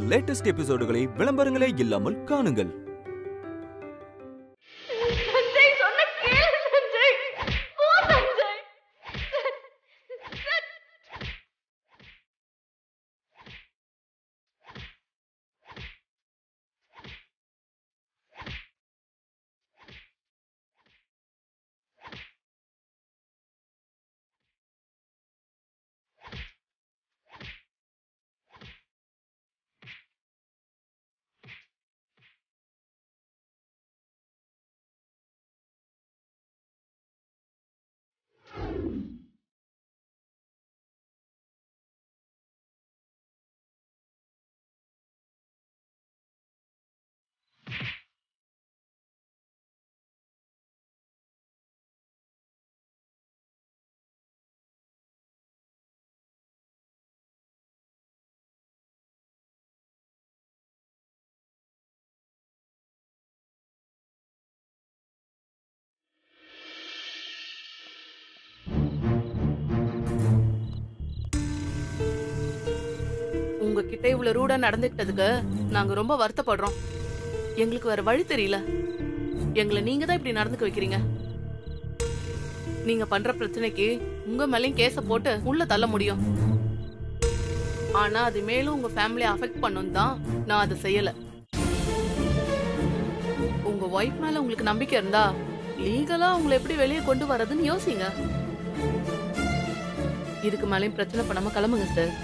Latest எபிசோடுகளை விளம்பரங்களே இல்லாமல் காணுங்கள் சஞ்சய் சொன்ன கேளு சஞ்சய் போ சஞ்சய் உங்ககிட்ட இவ்வளவு ரூடா நடந்துக்கிட்டதுக்கு நாங்க ரொம்ப வருத்தப்படுறோம் எங்களுக்கு வேற வழி தெரியல எங்களை நீங்க தான் இப்படி நடந்துக்க வைக்கிறீங்க நீங்க பண்ற பிரச்சனைக்கு உங்க மேலயும் கேஸ போட்டு உள்ள தள்ள முடியும் ஆனா அது மேலும் உங்க ஃபேமிலியை அஃபெக்ட் பண்ணும் தான் நான் அதை செய்யல உங்க ஒய்ஃப் மேல உங்களுக்கு நம்பிக்கை இருந்தா லீகலா உங்களை எப்படி வெளியே கொண்டு வரதுன்னு யோசிங்க இதுக்கு மேலயும் பிரச்சனை பண்ணாம கிளம்புங்க சார்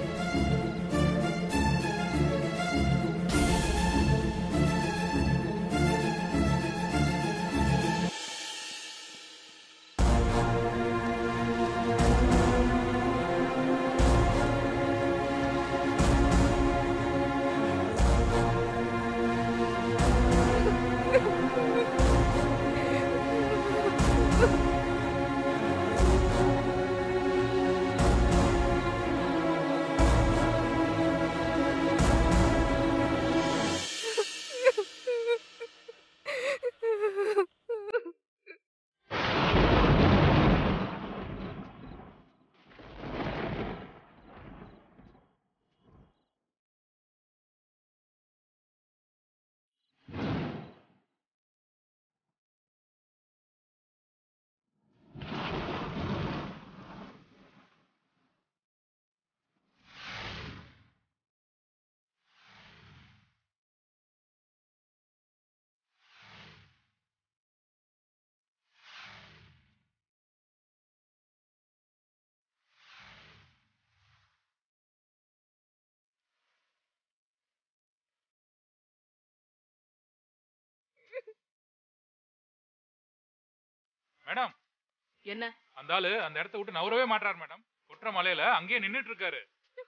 மேடம் என்ன அந்த ஆளு அந்த இடத்த விட்டு நவரவே மாட்டார் மேடம் குற்ற மலையில அங்கேயே நின்னுட்டு இருக்காரு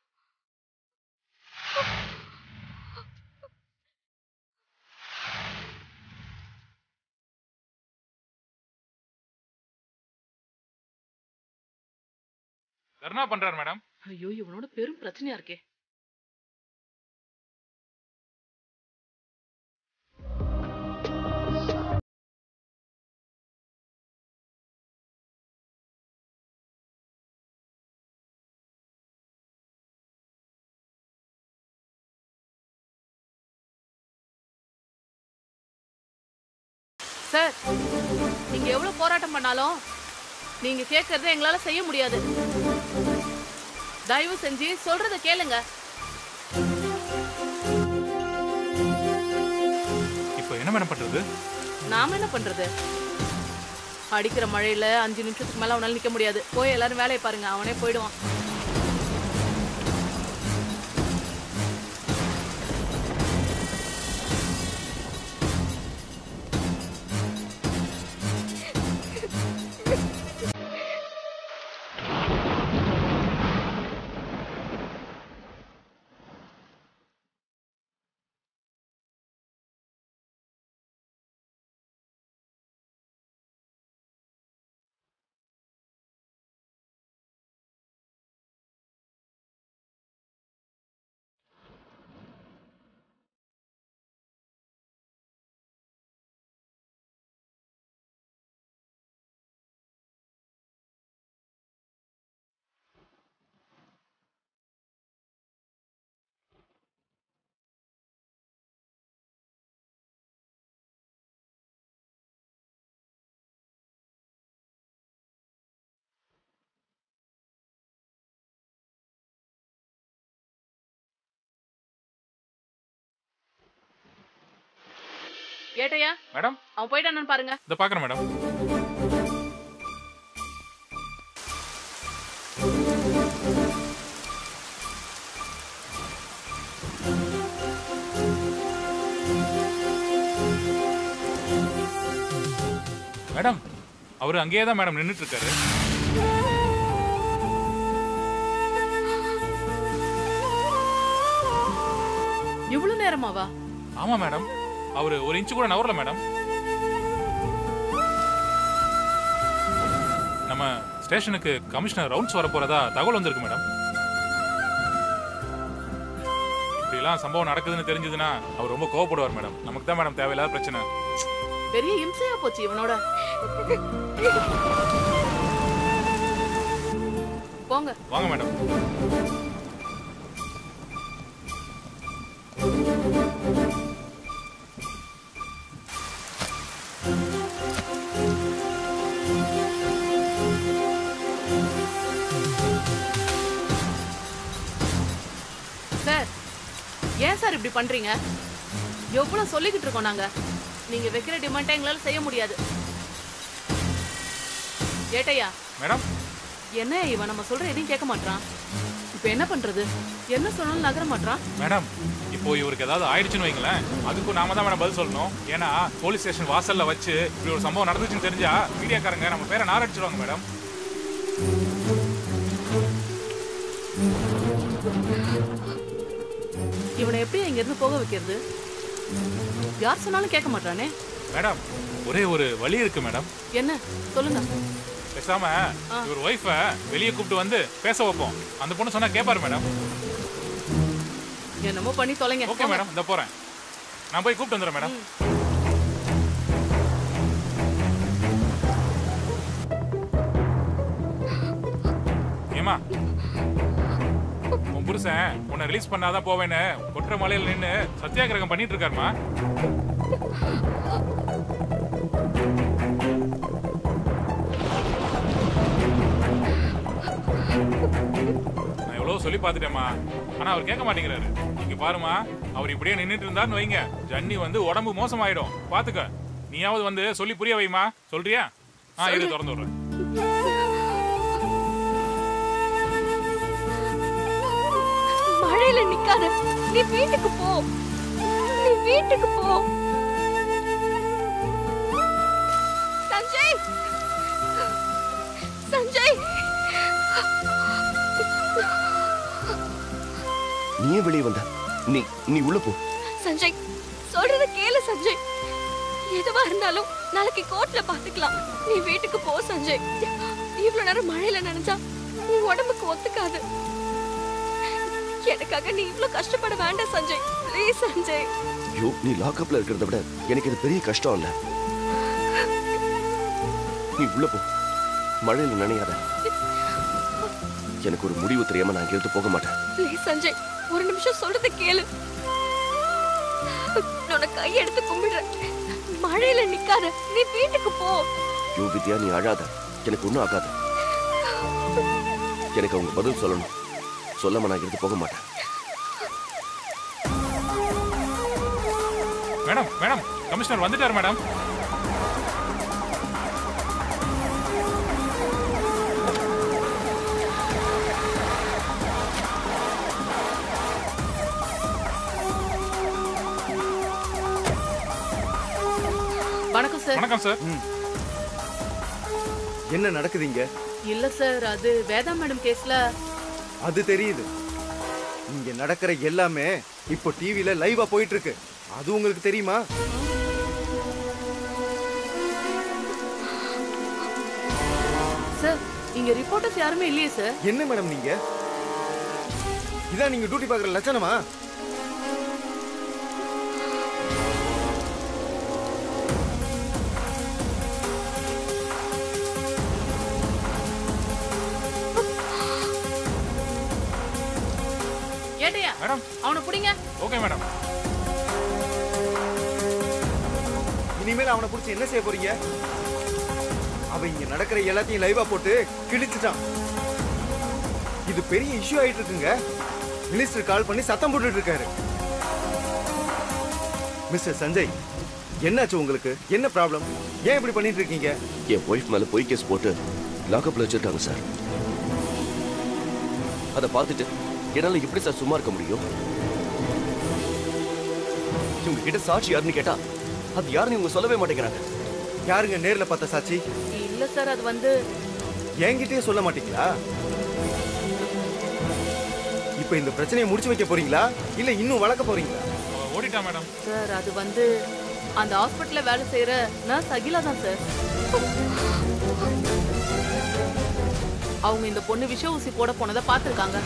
தர்ணா பண்றாரு மேடம் ஐயோ இவனோட பெரும் பிரச்சனையா இருக்கே சார் நீங்க எவ்வளவு போராட்டம் பண்ணாலும் நீங்க கேட்கறத எங்களால செய்ய முடியாது தயவு செஞ்சு சொல்றத கேளுங்க இப்போ என்ன மேடம் பண்றது நாம என்ன பண்றது அடிக்கிற மழையில அஞ்சு நிமிஷத்துக்கு மேல அவனால நிக்க முடியாது போய் எல்லாரும் வேலையை பாருங்க அவனே போயிடுவான் ஏட்டையா மேடம் அவன் போயிட்டானு பாருங்க இதை பாக்குறேன் மேடம் மேடம் அவரு அங்கேயே தான் மேடம் நின்னுட்டு இருக்காரு இவ்வளவு நேரமாவா ஆமா மேடம் அவரு ஒரு இன்ச்சு கூட நவரல மேடம் நம்ம ஸ்டேஷனுக்கு கமிஷனர் ரவுண்ட்ஸ் வர போறதா தகவல் வந்திருக்கு மேடம் இப்படிலாம் சம்பவம் நடக்குதுன்னு தெரிஞ்சதுன்னா அவர் ரொம்ப கோவப்படுவார் மேடம் நமக்கு தான் மேடம் தேவையில்லாத பிரச்சனை பெரிய இம்சையா போச்சு இவனோட போங்க வாங்க மேடம் சார் ஏன் சார் இப்படி பண்றீங்க எவ்வளவு சொல்லிக்கிட்டு இருக்கோம் நாங்க நீங்க வைக்கிற டிமாண்டை எங்களால செய்ய முடியாது ஏட்டையா மேடம் என்ன இவன் நம்ம சொல்ற எதையும் கேட்க மாட்டான் இப்ப என்ன பண்றது என்ன சொன்னாலும் நகர மாட்டான் மேடம் இப்போ இவருக்கு ஏதாவது ஆயிடுச்சுன்னு வைங்களேன் அதுக்கும் நாம தான் மேடம் பதில் சொல்லணும் ஏன்னா போலீஸ் ஸ்டேஷன் வாசல்ல வச்சு இப்படி ஒரு சம்பவம் நடந்துச்சுன்னு தெரிஞ்சா மீடியாக்காரங்க நம்ம பேரை நாரடிச்சிடுவாங்க மேடம் இவனை எப்படி இங்க இருந்து போக வைக்கிறது யார் சொன்னாலும் கேட்க மாட்டானே மேடம் ஒரே ஒரு வழி இருக்கு மேடம் என்ன சொல்லுங்க பேசாம இவர் ஒய்ஃப வெளியே கூப்பிட்டு வந்து பேச வைப்போம் அந்த பொண்ணு சொன்னா கேட்பாரு மேடம் என்னமோ பண்ணி தொலைங்க ஓகே மேடம் இந்த போறேன் நான் போய் கூப்பிட்டு வந்துடுறேன் மேடம் ஏமா உன் புருஷன் உன்னை ரிலீஸ் பண்ணாதான் போவேன்னு கொற்ற மலையில நின்னு சத்தியாகிரகம் பண்ணிட்டு இருக்காருமா நான் எவ்வளவு சொல்லி பார்த்துட்டேம்மா ஆனா அவர் கேட்க மாட்டேங்கிறாரு இங்க பாருமா அவர் இப்படியே நின்னுட்டு இருந்தாருன்னு வைங்க ஜன்னி வந்து உடம்பு மோசமாயிடும் பாத்துக்க நீயாவது வந்து சொல்லி புரிய வைமா சொல்றியா ஆ இரு திறந்து விடுறேன் மழையில நிக்காத நீ வீட்டுக்கு போ நீ வீட்டுக்கு போ சஞ்சய் சஞ்சய் நீ ஏன் வெளியே வந்த நீ நீ உள்ள போ சஞ்சய் சொல்றத கேளு சஞ்சய் எதுவா இருந்தாலும் நாளைக்கு கோர்ட்ல பாத்துக்கலாம் நீ வீட்டுக்கு போ சஞ்சய் இவ்வளவு நேரம் மழையில நனைஞ்சா உன் உடம்புக்கு ஒத்துக்காது எனக்காக நீ இவ்ளோ கஷ்டப்பட வேண்டாம் சஞ்சய் ப்ளீஸ் சஞ்சய் ஐயோ நீ லாக்அப்ல இருக்கிறத விட எனக்கு இது பெரிய கஷ்டம் இல்ல நீ உள்ள போ மழையில நனையாத எனக்கு ஒரு முடிவு தெரியாம நான் இங்கிருந்து போக மாட்டேன் ப்ளீஸ் சஞ்சய் ஒரு நிமிஷம் சொல்றத கேளு நான் உன்னை கையெடுத்து கும்பிடுறேன் மழையில நிக்காத நீ வீட்டுக்கு போ ஐயோ வித்யா நீ அழாத எனக்கு ஒன்றும் ஆகாது எனக்கு அவங்க பதில் சொல்லணும் சொல்லாம நான் இங்கிருந்து போக மாட்டேன் மேடம் மேடம் கமிஷனர் வந்துட்டார் மேடம் வணக்கம் சார் வணக்கம் சார் என்ன நடக்குது இங்க இல்ல சார் அது வேதா மேடம் கேஸ்ல அது தெரியுது இங்க நடக்கிற எல்லாமே இப்போ டிவில லைவா போயிட்டு இருக்கு அது உங்களுக்கு தெரியுமா சார் இங்க ரிப்போர்ட்டர்ஸ் யாருமே இல்லையே சார் என்ன மேடம் நீங்க இதான் நீங்க டியூட்டி பார்க்குற லட்சணமா ஏட்டையா மேடம் அவனை புடிங்க ஓகே மேடம் இனிமேல் அவனை பிடிச்சி என்ன செய்ய போறீங்க அவன் இங்க நடக்கிற எல்லாத்தையும் லைவா போட்டு கிழிச்சிட்டான் இது பெரிய இஷ்யூ ஆயிட்டு இருக்குங்க மினிஸ்டர் கால் பண்ணி சத்தம் போட்டுட்டு இருக்காரு மிஸ்டர் சஞ்சய் என்னாச்சு உங்களுக்கு என்ன ப்ராப்ளம் ஏன் இப்படி பண்ணிட்டு இருக்கீங்க என் ஒய்ஃப் மேல பொய் கேஸ் போட்டு லாக்அப்ல வச்சிருக்காங்க சார் அதை பார்த்துட்டு என்னால எப்படி சார் சும்மா இருக்க முடியும் இவங்க கிட்ட சாட்சி யாருன்னு கேட்டா அது யாருன்னு இவங்க சொல்லவே மாட்டேங்கிறாங்க யாருங்க நேர்ல பார்த்த சாட்சி இல்ல சார் அது வந்து என்கிட்டயே சொல்ல மாட்டீங்களா இப்ப இந்த பிரச்சனையை முடிச்சு வைக்க போறீங்களா இல்ல இன்னும் வளர்க்க போறீங்களா அவ ஓடிட்டா மேடம் சார் அது வந்து அந்த ஹாஸ்பிட்டல்ல வேலை செய்யற நர்ஸ் அகிலா தான் சார் அவங்க இந்த பொண்ணு விஷ ஊசி போட போனதை பார்த்திருக்காங்க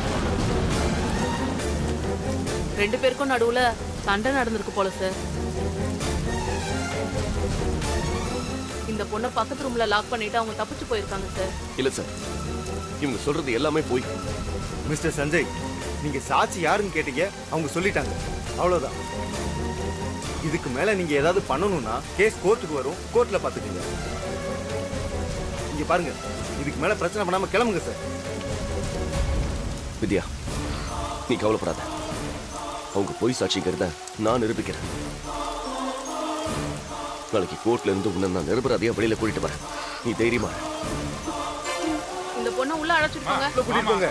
ரெண்டு பேருக்கும் நடுவுல சண்டை நடந்திருக்கு போல சார் இந்த பொண்ணை பக்கத்து ரூம்ல லாக் பண்ணிட்டு அவங்க தப்பிச்சு போயிருக்காங்க சார் இல்ல சார் இவங்க சொல்றது எல்லாமே போய் மிஸ்டர் சஞ்சய் நீங்க சாட்சி யாருன்னு கேட்டீங்க அவங்க சொல்லிட்டாங்க அவ்வளவுதான் இதுக்கு மேல நீங்க ஏதாவது பண்ணணும்னா கேஸ் கோர்ட்டுக்கு வரும் கோர்ட்ல பாத்துக்கீங்க இங்க பாருங்க இதுக்கு மேல பிரச்சனை பண்ணாம கிளம்புங்க சார் வித்யா நீ கவலைப்படாத அவங்க பொய் சாட்சிங்கிறத நான் நிரூபிக்கிறேன் நாளைக்கு கோர்ட்ல இருந்து உன்னை நான் நிரபராதியா வெளியில கூட்டிட்டு வரேன் நீ தைரியமா இரு. இந்த பொண்ணை உள்ள அழைச்சிட்டு போங்க உள்ள கூட்டிட்டு போங்க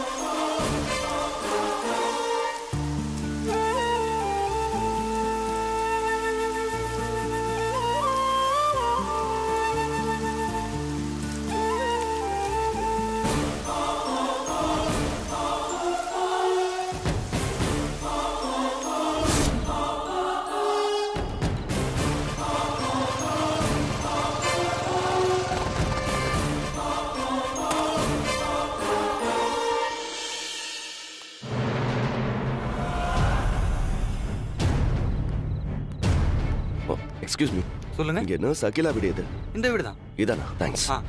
எக்ஸ்கியூஸ் மீ சொல்லுங்க இங்க நர்ஸ் அகிலா வீடு எது இந்த வீடு தான் இதானா தேங்க்ஸ் ஆ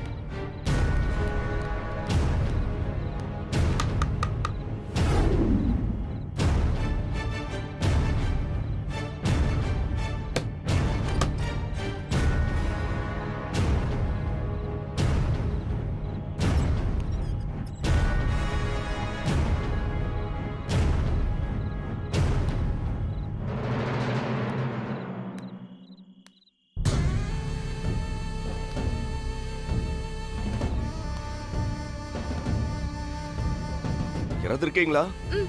யாராவது இருக்கீங்களா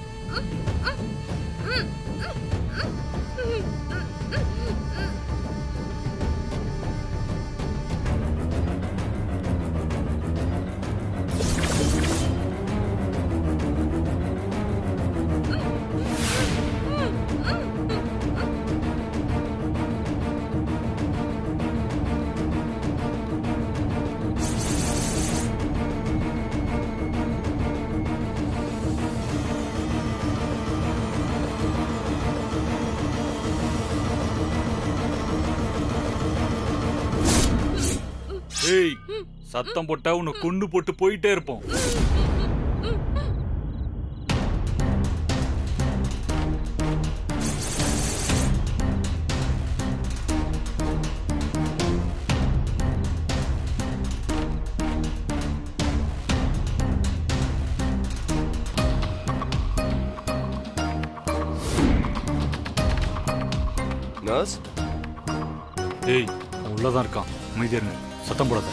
ஏய் சத்தம் போட்டா உன்னை கொண்டு போட்டு போயிட்டே இருப்போம் நர்ஸ் ஏய் அவன் உள்ளதான் இருக்கான் அமைதியா இருங்க சத்தம் போடாத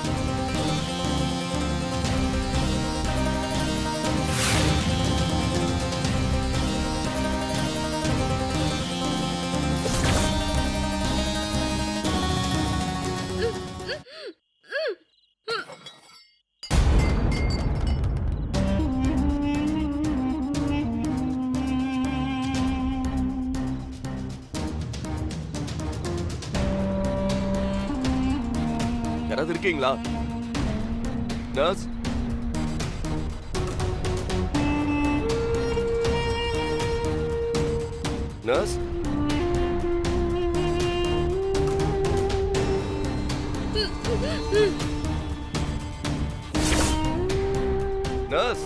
யாராவது இருக்கீங்களா நர்ஸ் நர்ஸ் நர்ஸ்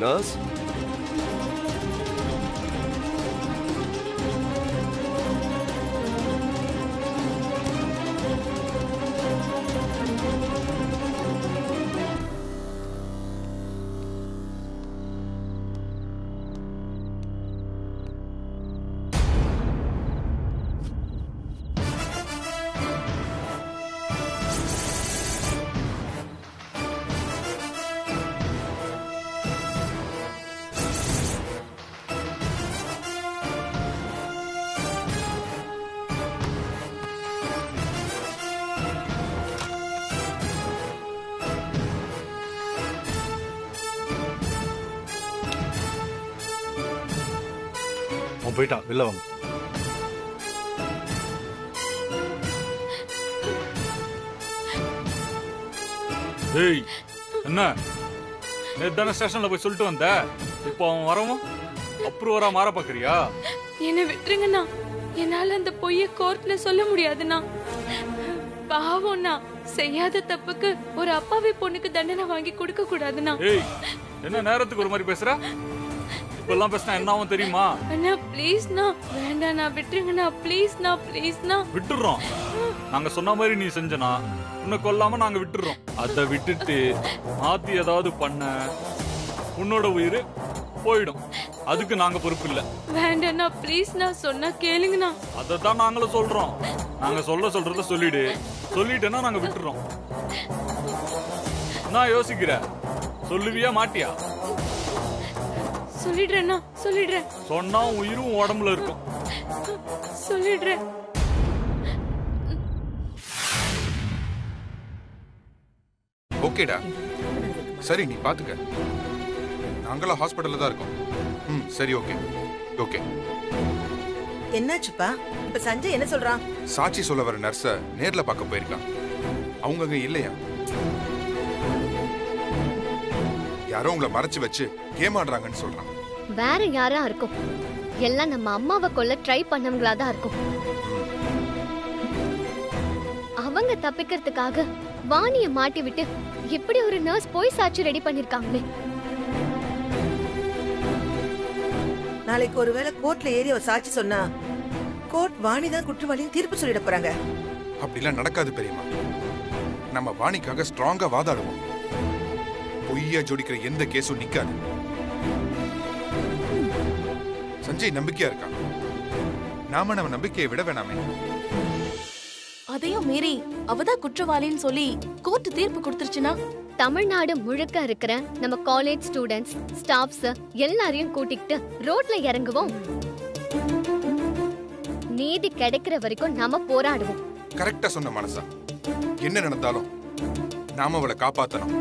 நர்ஸ் அவன் போயிட்டான் வெளில வாங்க ஏய் என்ன நேத்து தானே ஸ்டேஷன்ல போய் சொல்லிட்டு வந்த இப்போ அவன் வரவும் அப்ரூவரா மாற பாக்குறியா என்னை விட்டுருங்கண்ணா என்னால அந்த பொய்ய கோர்ட்ல சொல்ல முடியாதுண்ணா பாவம்ண்ணா செய்யாத தப்புக்கு ஒரு அப்பாவி பொண்ணுக்கு தண்டனை வாங்கி கொடுக்க கூடாதுண்ணா ஏய் என்ன நேரத்துக்கு ஒரு மாதிரி பேசுற இப்பெல்லாம் பேசினா என்ன ஆகும் தெரியுமா அண்ணா ப்ளீஸ்ண்ணா வேண்டாண்ணா விட்டுருங்கண்ணா ப்ளீஸ்ண்ணா ப்ளீஸ்ண்ணா விட்டுடுறோம் நாங்க சொன்ன மாதிரி நீ செஞ்சனா உன்னை கொல்லாம நாங்க விட்டுடுறோம் அதை விட்டுட்டு மாத்தி ஏதாவது பண்ண உன்னோட உயிர் போயிடும் அதுக்கு நாங்க பொறுப்பு இல்ல வேண்டாண்ணா ப்ளீஸ்ண்ணா சொன்னா கேளுங்கண்ணா அதை தான் நாங்களும் சொல்றோம் நாங்க சொல்ல சொல்றத சொல்லிடு சொல்லிட்டேன்னா நாங்க விட்டுறோம் நான் யோசிக்கிற சொல்லுவியா மாட்டியா சொல்லிடுறேண்ணா சொல்லிடுறேன் சொன்னா உயிரும் உடம்புல இருக்கும் சொல்லிடுறேன் ஓகேடா சரி நீ பாத்துக்க நாங்களும் ஹாஸ்பிட்டல்ல தான் இருக்கோம் ம் சரி ஓகே ஓகே என்னாச்சுப்பா இப்ப சஞ்சய் என்ன சொல்றான் சாட்சி சொல்ல வர நர்ஸ நேர்ல பார்க்க போயிருக்கான் அவங்க அங்க இல்லையா யாரோ உங்களை மறைச்சு வச்சு ஏமாடுறாங்கன்னு சொல்றான் வேற யாரா இருக்கும் எல்லாம் நம்ம அம்மாவை கொல்ல ட்ரை பண்ணவங்களா தான் இருக்கும் அவங்க தப்பிக்கிறதுக்காக வாணிய மாட்டி விட்டு இப்படி ஒரு நர்ஸ் போய் சாட்சி ரெடி பண்ணிருக்காங்களே நாளைக்கு ஒருவேளை கோர்ட்ல ஏறி அவ சாட்சி சொன்னா கோர்ட் வாணி தான் குற்றவாளின்னு தீர்ப்பு சொல்லிட போறாங்க அப்படிலாம் நடக்காது பெரியம்மா நம்ம வாணிக்காக ஸ்ட்ராங்கா வாதாடுவோம் பொய்யா ஜோடிக்கிற எந்த கேஸும் நிக்காது சஞ்சய் நம்பிக்கையா இருக்கான் நாம நம்ம நம்பிக்கையை விட வேணாமே அதையும் மீறி அவதான் குற்றவாளின்னு சொல்லி கோர்ட் தீர்ப்பு கொடுத்துருச்சுன்னா தமிழ்நாடு முழுக்க இருக்கிற நம்ம காலேஜ் ஸ்டூடெண்ட்ஸ் ஸ்டாஃப்ஸ் எல்லாரையும் கூட்டிக்கிட்டு ரோட்ல இறங்குவோம் நீதி கிடைக்கிற வரைக்கும் நாம போராடுவோம் கரெக்டா சொன்ன மனசா என்ன நடந்தாலும் நாம அவளை காப்பாத்தணும்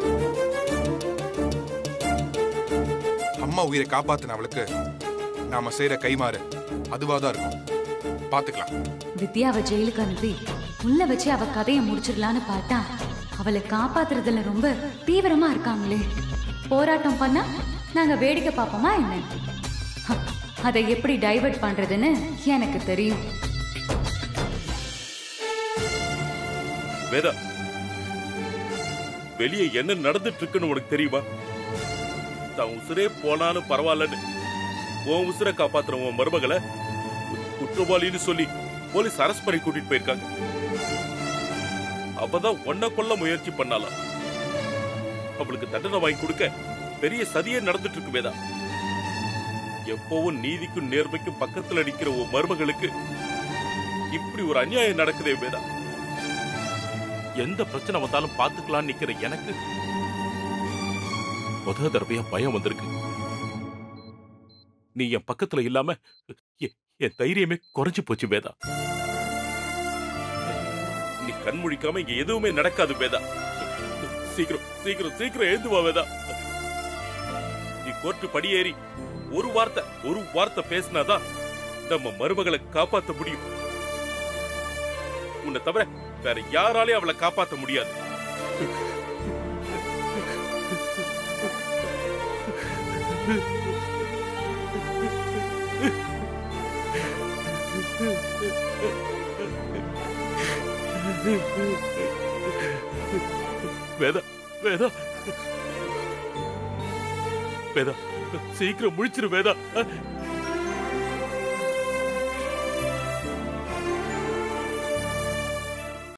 அம்மா உயிரை காப்பாத்தின அவளுக்கு நாம செய்யற கைமாறு அதுவாதான் இருக்கும் பாத்துக்கலாம் வித்யாவை ஜெயிலுக்கு அனுப்பி உள்ள வச்சு அவ கதையை முடிச்சிடலான்னு பார்த்தா அவளை காப்பாத்துறதுல ரொம்ப தீவிரமா இருக்காங்களே போராட்டம் பண்ணா நாங்க வேடிக்கை பார்ப்போமா என்ன ஹ, அதை எப்படி டைவர்ட் பண்றதுன்னு எனக்கு தெரியும் வேதா வெளியே என்ன நடந்துட்டு இருக்குன்னு உனக்கு தெரியுமா தான் உசுரே போனாலும் பரவாயில்லன்னு உன் உசுரை காப்பாத்துற உன் மருமகளை குற்றவாளின்னு சொல்லி போலீஸ் அரெஸ்ட் பண்ணி கூட்டிட்டு போயிருக்காங்க அப்பதான் ஒன்ன கொல்ல முயற்சி பண்ணாலாம் அவளுக்கு தண்டனை வாங்கி கொடுக்க பெரிய சதியே நடந்துட்டு இருக்கு வேதா எப்பவும் நீதிக்கும் நேர்மைக்கும் பக்கத்துல நிக்கிற உன் மருமகளுக்கு இப்படி ஒரு அநியாயம் நடக்குதே வேதா எந்த பிரச்சனை வந்தாலும் பாத்துக்கலாம்னு நிக்கிற எனக்கு முத தடவையா பயம் வந்திருக்கு நீ என் பக்கத்துல இல்லாம எ- என் தைரியமே குறைஞ்சு போச்சு வேதா நீ கண் முழிக்காம இங்க எதுவுமே நடக்காது வேதா சீக்கிரம் சீக்கிரம் சீக்கிரம் எழுந்து வா வேதா நீ கோர்ட்டு படியேறி ஒரு வார்த்தை ஒரு வார்த்தை பேசினாதான் நம்ம மருமகளை காப்பாத்த முடியும் உன்னை தவிர வேற யாராலையும் அவளை காப்பாத்த முடியாது வேதா வேதா வேதா சீக்கிரம் முழிச்சிரு வேதா